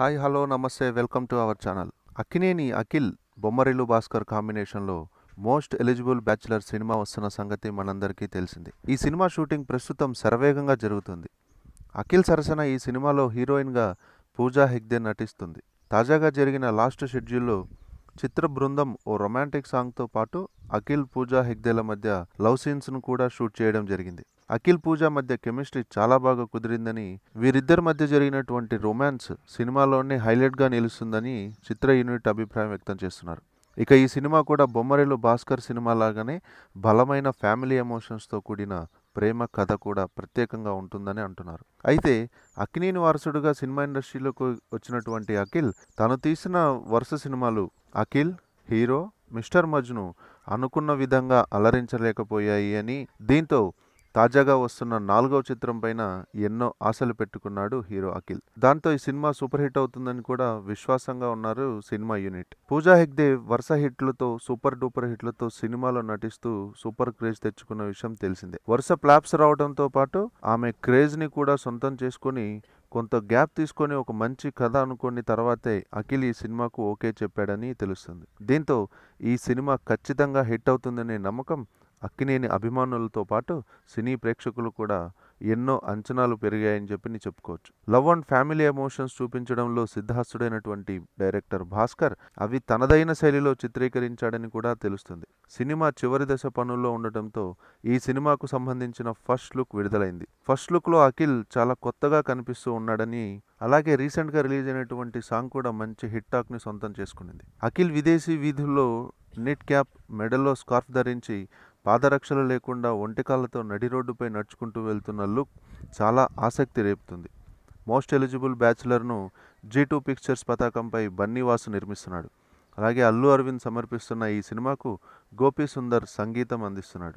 hi hello నమస్తే welcome to our channel Akkineni Akhil Bommarillu Bhaskar కాంబినేషన్లో most eligible bachelor cinema వస్తున్న సంగతి మనందరికీ తెలిసింది ఈ సినిమా షూటింగ్ ప్రస్తుతం శరవేగంగా జరుగుతుంది అఖిల్ సరసన ఈ సినిమాలో హీరోయిన్గా పూజా హెగ్దే నటిస్తుంది తాజాగా జరిగిన లాస్ట్ షెడ్యూల్లో చిత్ర బృందం ఓ రొమాంటిక్ సాంగ్తో పాటు అఖిల్ పూజా హెగ్దేల మధ్య లవ్ సీన్స్ను కూడా షూట్ చేయడం జరిగింది అఖిల్ పూజ మధ్య కెమిస్ట్రీ చాలా బాగా కుదిరిందని వీరిద్దరి మధ్య జరిగినటువంటి రొమాన్స్ సినిమాలోనే హైలైట్గా నిలుస్తుందని చిత్ర యూనిట్ అభిప్రాయం వ్యక్తం చేస్తున్నారు ఇక ఈ సినిమా కూడా బొమ్మరిలు భాస్కర్ సినిమా లాగానే బలమైన ఫ్యామిలీ ఎమోషన్స్తో కూడిన ప్రేమ కథ కూడా ప్రత్యేకంగా ఉంటుందని అంటున్నారు అయితే అక్కినేని వారసుడుగా సినిమా ఇండస్ట్రీలోకి వచ్చినటువంటి అఖిల్ తను తీసిన వరుస సినిమాలు అఖిల్ హీరో మిస్టర్ మజ్ను అనుకున్న విధంగా అలరించలేకపోయాయి అని దీంతో తాజాగా వస్తున్న నాలుగవ చిత్రం పైన ఎన్నో ఆశలు పెట్టుకున్నాడు హీరో అఖిల్ దాంతో ఈ సినిమా సూపర్ హిట్ అవుతుందని కూడా విశ్వాసంగా ఉన్నారు సినిమా యూనిట్ పూజా హెగ్దే వరుస హిట్లతో సూపర్ డూపర్ హిట్లతో సినిమాలో నటిస్తూ సూపర్ క్రేజ్ తెచ్చుకున్న విషయం తెలిసిందే వరుస ప్లాప్స్ రావడంతో పాటు ఆమె క్రేజ్ ని కూడా సొంతం చేసుకుని కొంత గ్యాప్ తీసుకొని ఒక మంచి కథ అనుకుని తర్వాతే అఖిల్ ఈ సినిమాకు ఓకే చెప్పాడని తెలుస్తుంది దీంతో ఈ సినిమా ఖచ్చితంగా హిట్ అవుతుందనే నమ్మకం అక్కినేని అభిమానులతో పాటు సినీ ప్రేక్షకులు కూడా ఎన్నో అంచనాలు పెరిగాయని చెప్పి చెప్పుకోవచ్చు లవ్ అండ్ ఫ్యామిలీ ఎమోషన్స్ చూపించడంలో సిద్ధాస్తుడైనటువంటి డైరెక్టర్ భాస్కర్ అవి తనదైన శైలిలో చిత్రీకరించాడని కూడా తెలుస్తుంది సినిమా చివరి దశ పనుల్లో ఉండటంతో ఈ సినిమాకు సంబంధించిన ఫస్ట్ లుక్ విడుదలైంది ఫస్ట్ లుక్లో అఖిల్ చాలా కొత్తగా కనిపిస్తూ ఉన్నాడని అలాగే రీసెంట్గా రిలీజ్ అయినటువంటి సాంగ్ కూడా మంచి హిట్ టాక్ని సొంతం చేసుకునింది అఖిల్ విదేశీ వీధుల్లో నెట్ క్యాప్ మెడల్లో స్కార్ఫ్ ధరించి పాదరక్షలు లేకుండా ఒంటికాళ్ళతో నడి రోడ్డుపై నడుచుకుంటూ వెళ్తున్న లుక్ చాలా ఆసక్తి రేపుతుంది మోస్ట్ ఎలిజిబుల్ బ్యాచులర్ను జీ టూ పిక్చర్స్ పతాకంపై బన్నీవాసు నిర్మిస్తున్నాడు అలాగే అల్లు అరవింద్ సమర్పిస్తున్న ఈ సినిమాకు గోపీ సుందర్ సంగీతం అందిస్తున్నాడు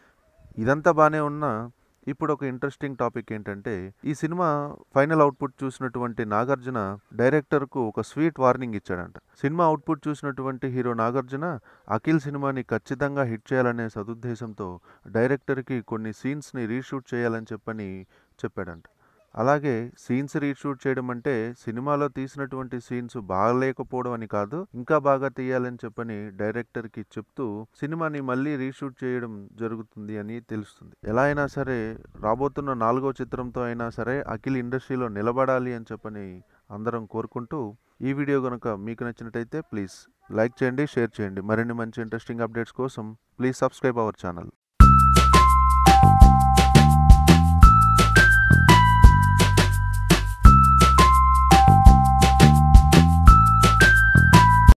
ఇదంతా బాగానే ఉన్నా ఇప్పుడు ఒక ఇంట్రెస్టింగ్ టాపిక్ ఏంటంటే ఈ సినిమా ఫైనల్ అవుట్పుట్ చూసినటువంటి నాగార్జున డైరెక్టర్కు ఒక స్వీట్ వార్నింగ్ ఇచ్చాడంట సినిమా అవుట్పుట్ చూసినటువంటి హీరో నాగార్జున అఖిల్ సినిమాని ఖచ్చితంగా హిట్ చేయాలనే సదుద్దేశంతో డైరెక్టర్కి కొన్ని సీన్స్ని రీషూట్ చేయాలని చెప్పని చెప్పాడంట అలాగే సీన్స్ రీషూట్ చేయడం అంటే సినిమాలో తీసినటువంటి సీన్స్ బాగలేకపోవడం అని కాదు ఇంకా బాగా తీయాలని చెప్పని డైరెక్టర్కి చెప్తూ సినిమాని మళ్ళీ రీషూట్ చేయడం జరుగుతుంది అని తెలుస్తుంది ఎలా అయినా సరే రాబోతున్న నాలుగో చిత్రంతో అయినా సరే అఖిల్ ఇండస్ట్రీలో నిలబడాలి అని చెప్పని అందరం కోరుకుంటూ ఈ వీడియో కనుక మీకు నచ్చినట్టయితే ప్లీజ్ లైక్ చేయండి షేర్ చేయండి మరిన్ని మంచి ఇంట్రెస్టింగ్ అప్డేట్స్ కోసం ప్లీజ్ సబ్స్క్రైబ్ అవర్ ఛానల్